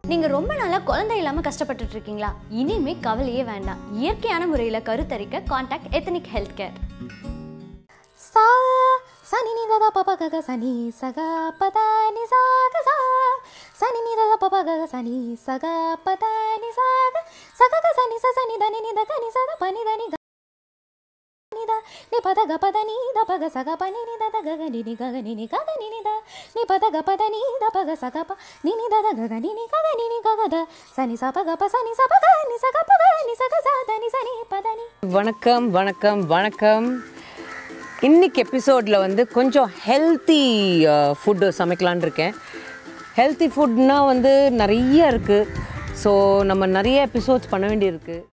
நீங்க ரொம்ப நாளா குழந்தை இல்லாம கஷ்டப்பட்டுட்டு இருக்கீங்களா இனிமே கவலையே வேண்டாம் இயற்கையான முறையில் கருத்தரிக்க காண்டாக்ட் எத்தனிக் ஹெல்த் கேர் சா சனி நி தத பப கக சனி சக பத நி சாக சா சனி நி தத பப கக சனி சக பத நி சாக சக க சனி ச சனி த நி நி த க நி ச த ப நி த நி க நி த நி பத க பத நி த ப க ச க ப நி நி த த க க நி நி க க நி நி க க நி நி த நி பத க பத நி த ப க ச க ப நி நி த த க க நி நி க க நி நி க க த சனி ச ப க ப சனி ச ப க நி ச க ப க நி ச க ச த நி ச நி ப த நி வணக்கம் வணக்கம் வணக்கம் இன்னைக்கு எபிசோடில் வந்து கொஞ்சம் ஹெல்த்தி ஃபுட்டு சமைக்கலான்னு இருக்கேன் ஹெல்த்தி ஃபுட்னா வந்து நிறைய இருக்குது ஸோ நம்ம நிறைய எபிசோட்ஸ் பண்ண வேண்டியிருக்கு